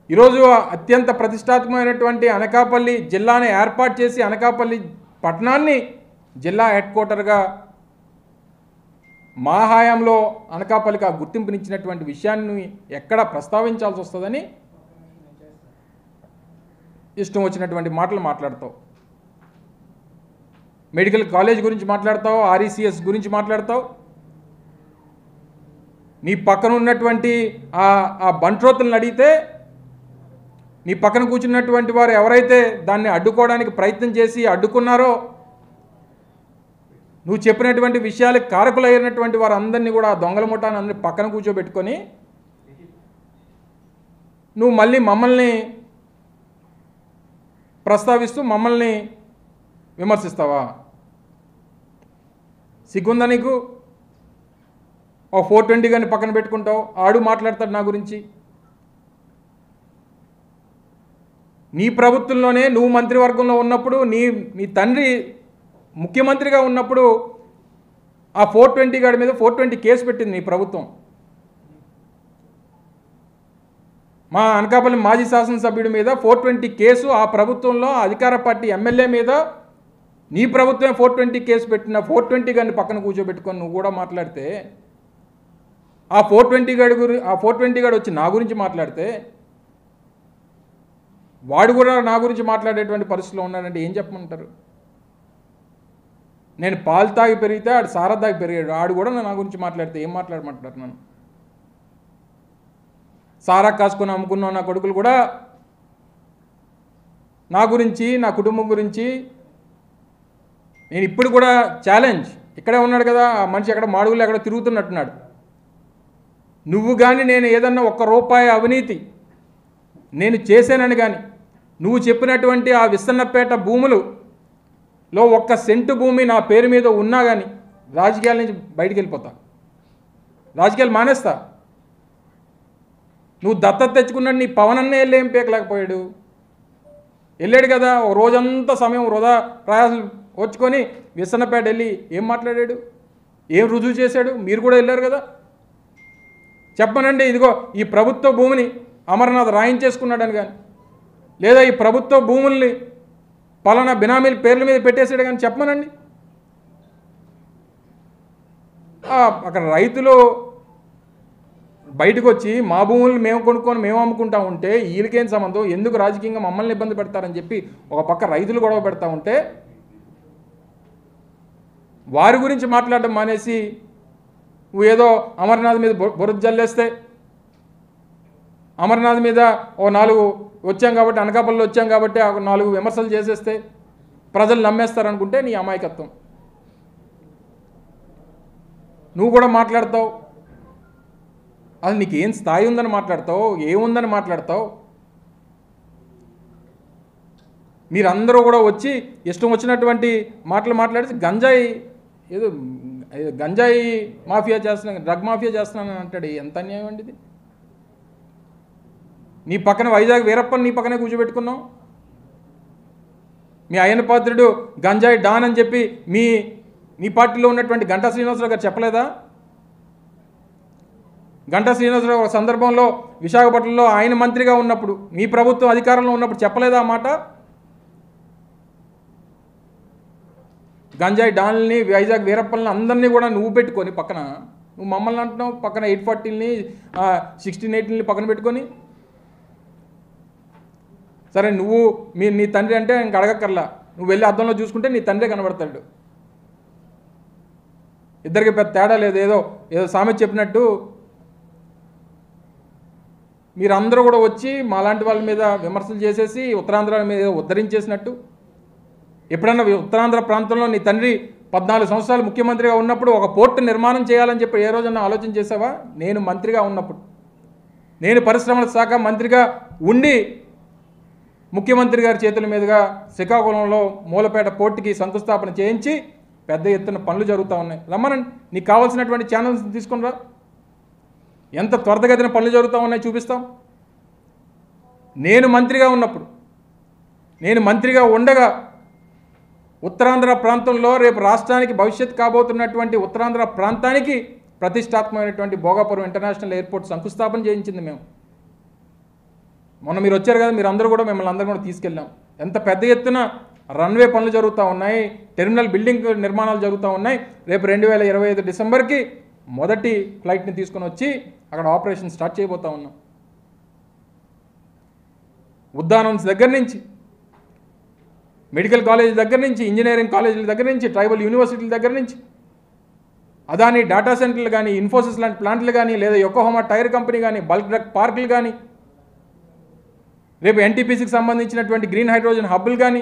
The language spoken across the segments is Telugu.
ఈరోజు అత్యంత ప్రతిష్టాత్మకమైనటువంటి అనకాపల్లి జిల్లాని ఏర్పాటు చేసి అనకాపల్లి పట్టణాన్ని జిల్లా హెడ్ క్వార్టర్గా మా హయాంలో అనకాపల్లికి ఆ గుర్తింపునిచ్చినటువంటి విషయాన్ని ఎక్కడ ప్రస్తావించాల్సి వస్తుందని ఇష్టం వచ్చినటువంటి మాటలు మాట్లాడతావు మెడికల్ కాలేజ్ గురించి మాట్లాడతావు ఆర్ఈసిఎస్ గురించి మాట్లాడతావు నీ పక్కన ఉన్నటువంటి ఆ ఆ బంట్రోతులను అడిగితే నీ పక్కన కూర్చున్నటువంటి వారు ఎవరైతే దాన్ని అడ్డుకోవడానికి ప్రయత్నం చేసి అడ్డుకున్నారో నువ్వు చెప్పినటువంటి విషయాలకు కారకులైనటువంటి వారందరినీ కూడా ఆ దొంగల ముఠాన్ని అందరినీ పక్కన కూర్చోబెట్టుకొని నువ్వు మళ్ళీ మమ్మల్ని ప్రస్తావిస్తూ మమ్మల్ని విమర్శిస్తావా సిగ్గుందా నీకు ఓ ఫోర్ ట్వంటీ కానీ పక్కన పెట్టుకుంటావు ఆడు మాట్లాడతాడు నా గురించి నీ ప్రభుత్వంలోనే నువ్వు మంత్రివర్గంలో ఉన్నప్పుడు నీ నీ తండ్రి ముఖ్యమంత్రిగా ఉన్నప్పుడు ఆ ఫోర్ ట్వంటీ గాడి మీద ఫోర్ ట్వంటీ కేసు పెట్టింది నీ ప్రభుత్వం మా అనకాపల్లి మాజీ శాసనసభ్యుడి మీద ఫోర్ ట్వంటీ కేసు ఆ ప్రభుత్వంలో అధికార పార్టీ ఎమ్మెల్యే మీద నీ ప్రభుత్వమే ఫోర్ ట్వంటీ కేసు పెట్టిన ఫోర్ ట్వంటీ గారిని పక్కన కూర్చోబెట్టుకొని నువ్వు కూడా మాట్లాడితే ఆ ఫోర్ ట్వంటీ గాడి గురి ఆ ఫోర్ ట్వంటీ గాడు వచ్చి నా గురించి మాట్లాడితే వాడు కూడా నా గురించి మాట్లాడేటువంటి పరిస్థితిలో ఉన్నాడంటే ఏం చెప్పమంటారు నేను పాలు తాగి పెరిగితే ఆడు సారా తాగి పెరిగాడు ఆడు కూడా నా గురించి మాట్లాడితే ఏం మాట్లాడమంటారు నన్ను సారా కాసుకొని అమ్ముకున్న నా కొడుకులు కూడా నా గురించి నా కుటుంబం గురించి నేను ఇప్పుడు కూడా ఛాలెంజ్ ఇక్కడే ఉన్నాడు కదా ఆ మనిషి ఎక్కడ మాడుగులు ఎక్కడ తిరుగుతున్నట్టున్నాడు నువ్వు కానీ నేను ఏదన్నా ఒక్క రూపాయి అవినీతి నేను చేశానని కానీ నువ్వు చెప్పినటువంటి ఆ విస్తన్నపేట భూములు లో ఒక్క సెంటు భూమి నా పేరు మీద ఉన్నా కానీ రాజకీయాల నుంచి బయటికి వెళ్ళిపోతా రాజకీయాలు మానేస్తా నువ్వు దత్తత తెచ్చుకున్నాడు నీ పవన్ అన్న వెళ్ళి ఏం పీకలేకపోయాడు వెళ్ళాడు కదా ఓ రోజంతా సమయం వృధా ప్రయాసం వచ్చుకొని విసన్నపేట వెళ్ళి ఏం మాట్లాడాడు ఏం రుజువు చేశాడు మీరు కూడా వెళ్ళారు కదా చెప్పనండి ఇదిగో ఈ ప్రభుత్వ భూమిని అమర్నాథ్ రాయించేసుకున్నాడని కానీ లేదా ఈ ప్రభుత్వ భూముల్ని పలానా బినామీల పేర్ల మీద పెట్టేసాడు కానీ చెప్పమనండి ఆ, అక్కడ రైతులు బయటకు వచ్చి మా భూములు మేము కొనుక్కొని మేము అమ్ముకుంటా ఉంటే వీళ్ళకేం సంబంధం ఎందుకు రాజకీయంగా మమ్మల్ని ఇబ్బంది పెడతారని చెప్పి ఒక పక్క రైతులు గొడవ పెడతా ఉంటే వారి గురించి మాట్లాడడం మానేసి నువ్వు ఏదో అమర్నాథ్ మీద బొ- బురద జల్లేస్తే అమర్నాథ్ మీద ఓ నాలుగు వచ్చాం కాబట్టి అనకాపల్లిలో వచ్చాం కాబట్టి ఆ నాలుగు విమర్శలు చేసేస్తే ప్రజలు నమ్మేస్తారనుకుంటే నీ అమాయకత్వం నువ్వు కూడా మాట్లాడతావు అసలు నీకు ఏం స్థాయి ఉందని మాట్లాడతావు ఏముందని మాట్లాడతావు మీరందరూ కూడా వచ్చి ఇష్టం వచ్చినటువంటి మాటలు మాట్లాడితే గంజాయి ఏదో ఏదో గంజాయి మాఫియా చేస్తున్నాను డ్రగ్ మాఫియా చేస్తున్నాను అంటాడు ఎంత అన్యాయం అండి ఇది నీ పక్కన వైజాగ్ వీరప్పని నీ పక్కనే కూర్చోబెట్టుకున్నావు మీ అయ్యన పాత్రుడు గంజాయి డాన్ అని చెప్పి మీ మీ పార్టీలో ఉన్నటువంటి గంటా శ్రీనివాసరావు గారు చెప్పలేదా గంటా శ్రీనివాసరావు ఒక సందర్భంలో విశాఖపట్నంలో ఆయన మంత్రిగా ఉన్నప్పుడు మీ ప్రభుత్వం అధికారంలో ఉన్నప్పుడు చెప్పలేదా ఆ మాట గంజాయి డాన్లని వైజాగ్ వీరప్పల్ని అందరినీ కూడా నువ్వు పెట్టుకొని పక్కన నువ్వు మమ్మల్ని అంటున్నావు పక్కన ఎయిట్ ఫార్టీని సిక్స్టీన్ ఎయిటీని పక్కన పెట్టుకొని సరే నువ్వు మీ నీ తండ్రి అంటే ఇంక అడగక్కర్లా నువ్వు వెళ్ళి అద్దంలో చూసుకుంటే నీ తండ్రే కనబడతాడు ఇద్దరికి పెద్ద తేడా లేదు ఏదో ఏదో సామెత చెప్పినట్టు మీరందరూ కూడా వచ్చి మాలాంటి వాళ్ళ మీద విమర్శలు చేసేసి ఉత్తరాంధ్ర మీద ఏదో ఉద్ధరించేసినట్టు ఎప్పుడన్నా ఉత్తరాంధ్ర ప్రాంతంలో నీ తండ్రి పద్నాలుగు సంవత్సరాలు ముఖ్యమంత్రిగా ఉన్నప్పుడు ఒక పోర్టు నిర్మాణం చేయాలని చెప్పి ఏ రోజన్నా ఆలోచన చేసావా నేను మంత్రిగా ఉన్నప్పుడు నేను పరిశ్రమల శాఖ మంత్రిగా ఉండి ముఖ్యమంత్రి గారి చేతుల మీదుగా శ్రీకాకుళంలో మూలపేట పోర్టుకి శంకుస్థాపన చేయించి పెద్ద ఎత్తున పనులు జరుగుతూ ఉన్నాయి రమ్మనండి నీకు కావాల్సినటువంటి ఛానల్స్ తీసుకుని రా ఎంత త్వరితగతిన పనులు జరుగుతూ ఉన్నాయి చూపిస్తాం నేను మంత్రిగా ఉన్నప్పుడు నేను మంత్రిగా ఉండగా ఉత్తరాంధ్ర ప్రాంతంలో రేపు రాష్ట్రానికి భవిష్యత్ కాబోతున్నటువంటి ఉత్తరాంధ్ర ప్రాంతానికి ప్రతిష్టాత్మకమైనటువంటి భోగాపురం ఇంటర్నేషనల్ ఎయిర్పోర్ట్ శంకుస్థాపన చేయించింది మేము మొన్న మీరు వచ్చారు కదా మీరు అందరూ కూడా మిమ్మల్ని అందరూ కూడా తీసుకెళ్ళాం ఎంత పెద్ద ఎత్తున రన్వే పనులు జరుగుతూ ఉన్నాయి టెర్మినల్ బిల్డింగ్ నిర్మాణాలు జరుగుతూ ఉన్నాయి రేపు రెండు వేల ఇరవై ఐదు డిసెంబర్కి మొదటి ఫ్లైట్ని తీసుకొని వచ్చి అక్కడ ఆపరేషన్ స్టార్ట్ చేయబోతా ఉన్నాం ఉద్దానం దగ్గర నుంచి మెడికల్ కాలేజ్ దగ్గర నుంచి ఇంజనీరింగ్ కాలేజీల దగ్గర నుంచి ట్రైబల్ యూనివర్సిటీల దగ్గర నుంచి అదాని డేటా సెంటర్లు కానీ ఇన్ఫోసిస్ లాంటి ప్లాంట్లు కానీ లేదా యొకోహోమా టైర్ కంపెనీ కానీ బల్క్ డ్రగ్ పార్కులు కానీ రేపు ఎన్టీపీసీకి సంబంధించినటువంటి గ్రీన్ హైడ్రోజన్ హబ్బులు కానీ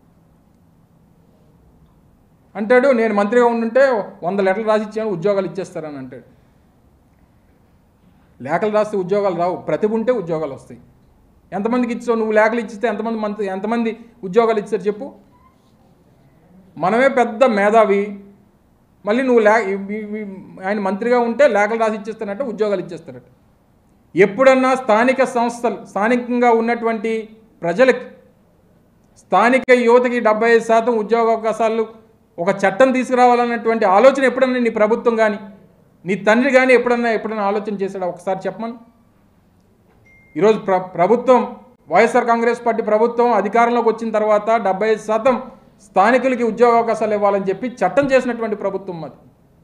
అంటాడు నేను మంత్రిగా ఉండుంటే వంద లెటర్లు రాసి ఇచ్చాను ఉద్యోగాలు ఇచ్చేస్తారని అంటాడు లేఖలు రాస్తే ఉద్యోగాలు రావు ప్రతిభ ఉంటే ఉద్యోగాలు వస్తాయి ఎంతమందికి ఇచ్చావు నువ్వు లేఖలు ఇచ్చిస్తే ఎంతమంది మంత్రి ఎంతమంది ఉద్యోగాలు ఇచ్చారు చెప్పు మనమే పెద్ద మేధావి మళ్ళీ నువ్వు లే ఈ- ఈ- ఈ- ఆయన మంత్రిగా ఉంటే లేఖలు రాసి ఇచ్చేస్తానంటే ఉద్యోగాలు ఇచ్చేస్తారట ఎప్పుడన్నా స్థానిక సంస్థలు స్థానికంగా ఉన్నటువంటి ప్రజలకి స్థానిక యువతకి డెబ్బై ఐదు శాతం ఉద్యోగ అవకాశాలు ఒక చట్టం తీసుకురావాలన్నటువంటి ఆలోచన ఎప్పుడన్నా నీ ప్రభుత్వం కానీ నీ తండ్రి కానీ ఎప్పుడన్నా ఎప్పుడన్నా ఆలోచన చేశాడా ఒకసారి చెప్పమని ఈరోజు ప్ర ప్రభుత్వం వైఎస్ఆర్ కాంగ్రెస్ పార్టీ ప్రభుత్వం అధికారంలోకి వచ్చిన తర్వాత డెబ్బై ఐదు శాతం స్థానికులకి ఉద్యోగ అవకాశాలు ఇవ్వాలని చెప్పి చట్టం చేసినటువంటి ప్రభుత్వం అది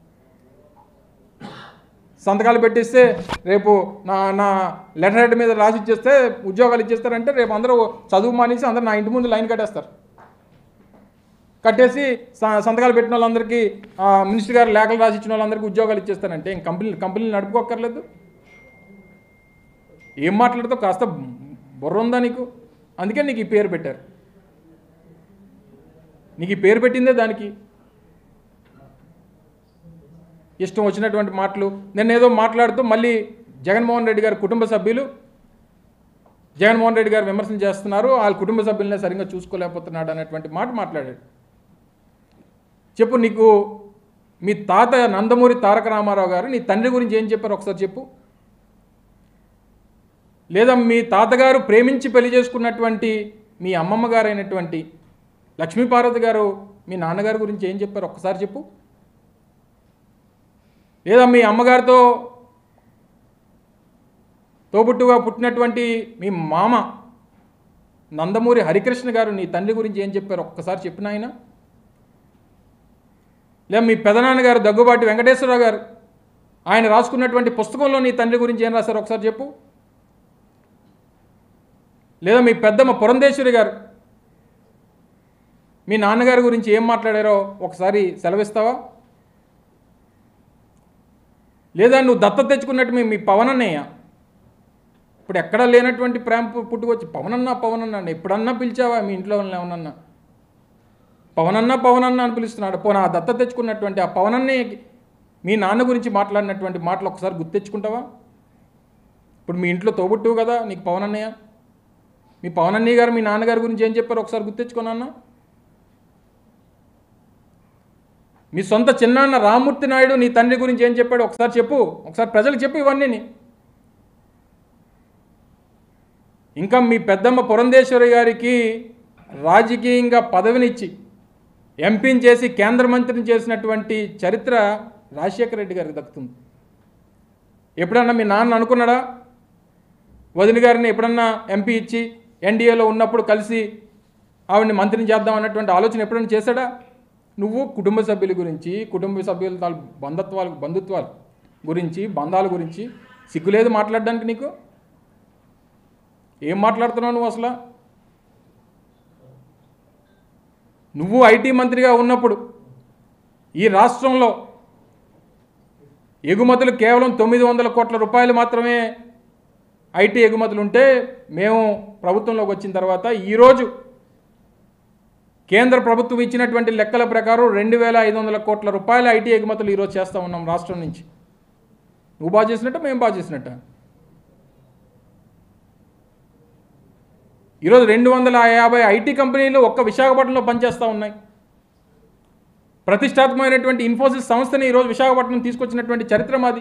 సంతకాలు పెట్టిస్తే రేపు నా నా లెటర్ హెడ్ మీద రాసి ఇచ్చేస్తే ఉద్యోగాలు ఇచ్చేస్తారంటే రేపు అందరూ చదువు మానేసి అందరూ నా ఇంటి ముందు లైన్ కట్టేస్తారు కట్టేసి స- సంతకాలు పెట్టిన వాళ్ళందరికీ ఆ, మినిస్టర్ గారు లేఖలు రాసి ఇచ్చిన వాళ్ళందరికీ ఉద్యోగాలు ఇచ్చేస్తారంటే ఇంక కంపెనీ కంపెనీలు నడుపుకోక్కర్లేదు ఏం మాట్లాడుతావు కాస్త బుర్ర ఉందా నీకు అందుకే నీకు ఈ పేరు పెట్టారు నీకు ఈ పేరు పెట్టిందే దానికి ఇష్టం వచ్చినటువంటి మాటలు నేను ఏదో మాట్లాడుతూ మళ్ళీ జగన్మోహన్ రెడ్డి గారి కుటుంబ సభ్యులు జగన్మోహన్ రెడ్డి గారు విమర్శలు చేస్తున్నారు వాళ్ళ కుటుంబ సభ్యులనే సరిగ్గా చూసుకోలేకపోతున్నాడు అనేటువంటి మాట మాట్లాడాడు చెప్పు నీకు మీ తాత నందమూరి తారక రామారావు గారు నీ తండ్రి గురించి ఏం చెప్పారు ఒకసారి చెప్పు లేదా మీ తాతగారు ప్రేమించి పెళ్లి చేసుకున్నటువంటి మీ అమ్మమ్మ గారు అయినటువంటి లక్ష్మీపార్వతి గారు మీ నాన్నగారి గురించి ఏం చెప్పారు ఒక్కసారి చెప్పు లేదా మీ అమ్మగారితో తోబుట్టుగా పుట్టినటువంటి మీ మామ నందమూరి హరికృష్ణ గారు నీ తండ్రి గురించి ఏం చెప్పారు ఒక్కసారి చెప్పిన ఆయన లేదా మీ పెదనాన్నగారు దగ్గుబాటి వెంకటేశ్వరరావు గారు ఆయన రాసుకున్నటువంటి పుస్తకంలో నీ తండ్రి గురించి ఏం రాశారు ఒకసారి చెప్పు లేదా మీ పెద్దమ్మ పురంధేశ్వరి గారు మీ నాన్నగారి గురించి ఏం మాట్లాడారో ఒకసారి సెలవిస్తావా లేదా నువ్వు దత్త తెచ్చుకున్నట్టు మీ మీ పవన్ అన్నయ్య ఇప్పుడు ఎక్కడా లేనటువంటి ప్రేమ పు- పుట్టుకొచ్చి పవనన్నా పవనన్నా అని ఎప్పుడన్నా పిలిచావా మీ ఇంట్లో వాళ్ళని ఏమన్నా పవనన్నా పవనన్నా అని పిలుస్తున్నాడు పోనా ఆ దత్త తెచ్చుకున్నటువంటి ఆ పవనన్నయ్యకి మీ నాన్న గురించి మాట్లాడినటువంటి మాటలు ఒకసారి గుర్తెచ్చుకుంటావా ఇప్పుడు మీ ఇంట్లో తోబుట్టువు కదా నీకు పవనన్నయ్య మీ పవనన్నయ్య గారు మీ నాన్నగారి గురించి ఏం చెప్పారు ఒకసారి గుర్తెచ్చుకున్నా మీ సొంత చిన్నాన్న రామ్మూర్తి నాయుడు నీ తండ్రి గురించి ఏం చెప్పాడు ఒకసారి చెప్పు ఒకసారి ప్రజలకు చెప్పు ఇవన్నీ ఇంకా మీ పెద్దమ్మ పురంధేశ్వరి గారికి రాజకీయంగా పదవినిచ్చి ఎంపీని చేసి కేంద్ర మంత్రిని చేసినటువంటి చరిత్ర రాజశేఖర రెడ్డి గారికి దక్కుతుంది ఎప్పుడన్నా మీ నాన్న అనుకున్నాడా వదిన గారిని ఎప్పుడన్నా ఎంపీ ఇచ్చి ఎన్డీఏలో ఉన్నప్పుడు కలిసి ఆవిడని మంత్రిని చేద్దాం అన్నటువంటి ఆలోచన ఎప్పుడైనా చేశాడా నువ్వు కుటుంబ సభ్యుల గురించి కుటుంబ సభ్యుల తాలూ బంధత్వాలు బంధుత్వాల గురించి బంధాల గురించి సిగ్గులేదు మాట్లాడడానికి నీకు ఏం మాట్లాడుతున్నావు నువ్వు అసలు నువ్వు ఐటీ మంత్రిగా ఉన్నప్పుడు ఈ రాష్ట్రంలో ఎగుమతులు కేవలం తొమ్మిది వందల కోట్ల రూపాయలు మాత్రమే ఐటీ ఎగుమతులు ఉంటే మేము ప్రభుత్వంలోకి వచ్చిన తర్వాత ఈరోజు కేంద్ర ప్రభుత్వం ఇచ్చినటువంటి లెక్కల ప్రకారం రెండు వేల ఐదు వందల కోట్ల రూపాయల ఐటీ ఎగుమతులు ఈరోజు చేస్తూ ఉన్నాం రాష్ట్రం నుంచి నువ్వు బాగా చేసినట్ట మేము బాగా చేసినట్ట ఈరోజు రెండు వందల యాభై ఐటీ కంపెనీలు ఒక్క విశాఖపట్నంలో పనిచేస్తూ ఉన్నాయి ప్రతిష్టాత్మకమైనటువంటి ఇన్ఫోసిస్ సంస్థని ఈరోజు విశాఖపట్నం తీసుకొచ్చినటువంటి చరిత్ర మాది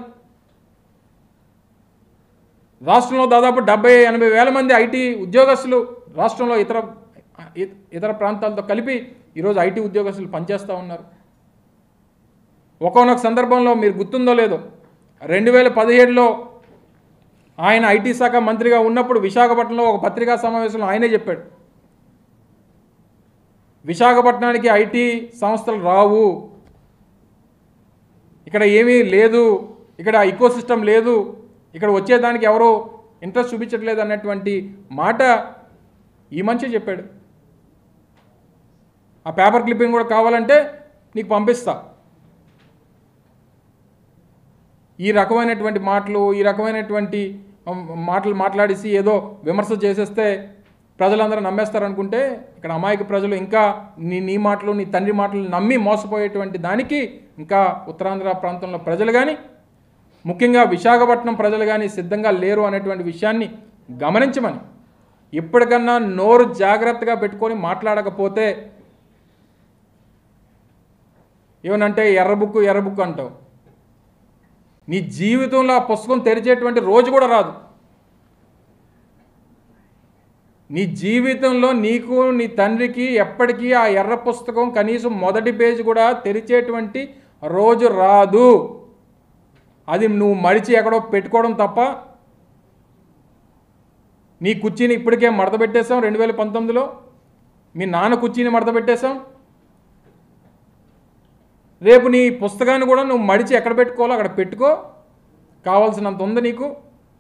రాష్ట్రంలో దాదాపు డెబ్బై ఎనభై వేల మంది ఐటీ ఉద్యోగస్తులు రాష్ట్రంలో ఇతర ఇ- ఇతర ప్రాంతాలతో కలిపి ఈరోజు ఐటీ ఉద్యోగస్తులు పనిచేస్తూ ఉన్నారు ఒకనొక సందర్భంలో మీరు గుర్తుందో లేదో రెండు వేల పదిహేడులో ఆయన ఐటీ శాఖ మంత్రిగా ఉన్నప్పుడు విశాఖపట్నంలో ఒక పత్రికా సమావేశంలో ఆయనే చెప్పాడు విశాఖపట్నానికి ఐటీ సంస్థలు రావు ఇక్కడ ఏమీ లేదు ఇక్కడ ఇకో సిస్టమ్ లేదు ఇక్కడ వచ్చేదానికి ఎవరో ఇంట్రెస్ట్ చూపించట్లేదు అన్నటువంటి మాట ఈ మనిషి చెప్పాడు ఆ పేపర్ క్లిప్పింగ్ కూడా కావాలంటే నీకు పంపిస్తా ఈ రకమైనటువంటి మాటలు ఈ రకమైనటువంటి ఉమ్, మాటలు మాట్లాడేసి ఏదో విమర్శ చేసేస్తే ప్రజలందరూ నమ్మేస్తారనుకుంటే ఇక్కడ అమాయక ప్రజలు ఇంకా నీ నీ మాటలు నీ తండ్రి మాటలు నమ్మి మోసపోయేటువంటి దానికి ఇంకా ఉత్తరాంధ్ర ప్రాంతంలో ప్రజలు కానీ ముఖ్యంగా విశాఖపట్నం ప్రజలు కానీ సిద్ధంగా లేరు అనేటువంటి విషయాన్ని గమనించమని ఇప్పటికన్నా నోరు జాగ్రత్తగా పెట్టుకొని మాట్లాడకపోతే ఏమనంటే ఎర్ర బుక్కు ఎర్ర బుక్కు అంటావు నీ జీవితంలో ఆ పుస్తకం తెరిచేటువంటి రోజు కూడా రాదు నీ జీవితంలో నీకు నీ తండ్రికి ఎప్పటికీ ఆ ఎర్ర పుస్తకం కనీసం మొదటి పేజీ కూడా తెరిచేటువంటి రోజు రాదు అది నువ్వు మడిచి ఎక్కడో పెట్టుకోవడం తప్ప నీ కుర్చీని ఇప్పటికే మడత పెట్టేశాం రెండు వేల పంతొమ్మిదిలో మీ నాన్న కుర్చీని మడత పెట్టేశాం రేపు నీ పుస్తకాన్ని కూడా నువ్వు మడిచి ఎక్కడ పెట్టుకోవాలో అక్కడ పెట్టుకో కావాల్సినంత ఉంది నీకు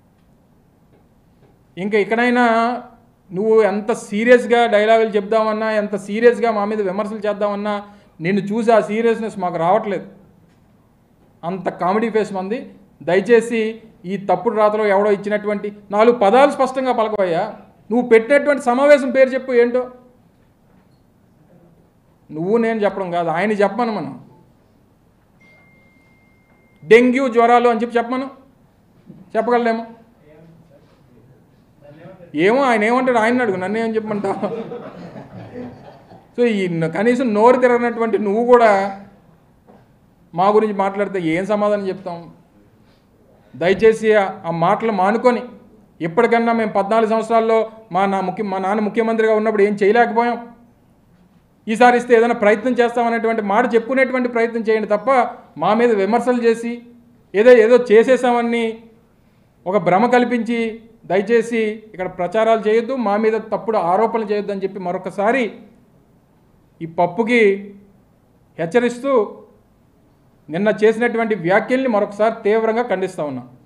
ఇంకా ఇక్కడైనా నువ్వు ఎంత సీరియస్గా డైలాగులు చెప్దామన్నా ఎంత సీరియస్గా మా మీద విమర్శలు చేద్దామన్నా నిన్ను చూసి ఆ సీరియస్నెస్ మాకు రావట్లేదు అంత కామెడీ ఫేస్ మంది దయచేసి ఈ తప్పుడు రాతలో ఎవడో ఇచ్చినటువంటి నాలుగు పదాలు స్పష్టంగా పలకవయ్యా నువ్వు పెట్టినటువంటి సమావేశం పేరు చెప్పు ఏంటో నువ్వు నేను చెప్పడం కాదు ఆయన చెప్పమను మనం డెంగ్యూ జ్వరాలు అని చెప్పి చెప్పమను చెప్పగలలేమో ఏమో ఆయన ఏమంటాడు ఆయన అడుగు నన్ను ఏం చెప్పమంటావు సో ఈ న- కనీసం నోరు తిరగనటువంటి నువ్వు కూడా మా గురించి మాట్లాడితే ఏం సమాధానం చెప్తాం దయచేసి ఆ- ఆ మాటలు మానుకొని ఇప్పటికన్నా మేము పద్నాలుగు సంవత్సరాల్లో మా నా ముఖ్య మా నాన్న ముఖ్యమంత్రిగా ఉన్నప్పుడు ఏం చేయలేకపోయాం ఈసారి ఇస్తే ఏదైనా ప్రయత్నం చేస్తామనేటువంటి మాట చెప్పుకునేటువంటి ప్రయత్నం చేయండి తప్ప మా మీద విమర్శలు చేసి ఏదో ఏదో చేసేసామని ఒక భ్రమ కల్పించి దయచేసి ఇక్కడ ప్రచారాలు చేయొద్దు మా మీద తప్పుడు ఆరోపణలు చేయొద్దు అని చెప్పి మరొకసారి ఈ పప్పుకి హెచ్చరిస్తూ నిన్న చేసినటువంటి వ్యాఖ్యల్ని మరొకసారి తీవ్రంగా ఖండిస్తా ఉన్నా